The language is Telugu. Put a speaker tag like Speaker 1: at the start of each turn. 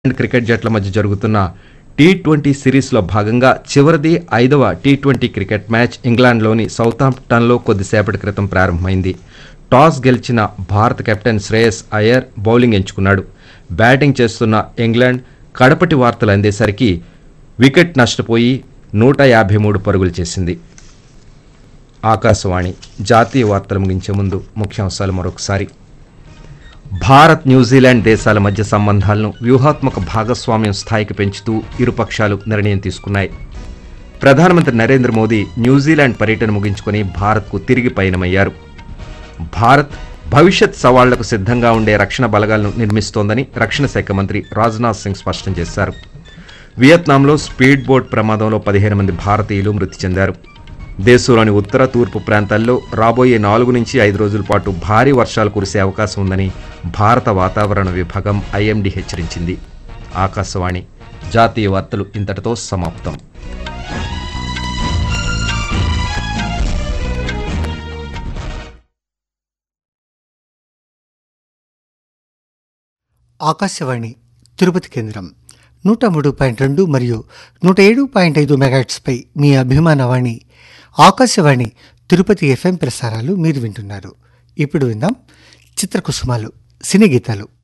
Speaker 1: ఇంగ్లాండ్ క్రికెట్ జట్ల మధ్య జరుగుతున్న టీ ట్వంటీ సిరీస్లో భాగంగా చివరిది ఐదవ టీ ట్వంటీ క్రికెట్ మ్యాచ్ ఇంగ్లాండ్లోని సౌతాంప్టన్లో కొద్దిసేపటి క్రితం ప్రారంభమైంది టాస్ గెలిచిన భారత కెప్టెన్ శ్రేయస్ అయ్యర్ బౌలింగ్ ఎంచుకున్నాడు బ్యాటింగ్ చేస్తున్న ఇంగ్లాండ్ కడపటి వార్తలు అందేసరికి వికెట్ నష్టపోయి నూట యాభై మూడు పరుగులు చేసింది ఆకాశవాణి జాతీయ వార్తలు ముగించే ముందు ముఖ్యాంశాలు మరొకసారి భారత్ న్యూజిలాండ్ దేశాల మధ్య సంబంధాలను వ్యూహాత్మక భాగస్వామ్యం స్థాయికి పెంచుతూ ఇరుపక్షాలు నిర్ణయం తీసుకున్నాయి ప్రధానమంత్రి నరేంద్ర మోదీ న్యూజిలాండ్ పర్యటన ముగించుకొని భారత్కు తిరిగి పయనమయ్యారు భారత్ భవిష్యత్ సవాళ్లకు సిద్ధంగా ఉండే రక్షణ బలగాలను నిర్మిస్తోందని రక్షణ శాఖ మంత్రి రాజ్నాథ్ సింగ్ స్పష్టం చేశారు వియత్నాంలో స్పీడ్ బోట్ ప్రమాదంలో పదిహేను మంది భారతీయులు మృతి చెందారు దేశంలోని ఉత్తర తూర్పు ప్రాంతాల్లో రాబోయే నాలుగు నుంచి ఐదు రోజుల పాటు భారీ వర్షాలు కురిసే అవకాశం ఉందని భారత వాతావరణ విభాగం ఐఎండీ హెచ్చరించింది ఆకాశవాణి జాతీయ వార్తలు ఇంతటితో సమాప్తం
Speaker 2: ఆకాశవాణి తిరుపతి కేంద్రం నూట మూడు పాయింట్ రెండు మరియు నూట ఏడు పాయింట్ ఐదు మెగాట్స్పై మీ అభిమానవాణి ఆకాశవాణి తిరుపతి ఎఫ్ఎం ప్రసారాలు మీరు వింటున్నారు ఇప్పుడు విందాం చిత్రకుసుమాలు సినీ గీతాలు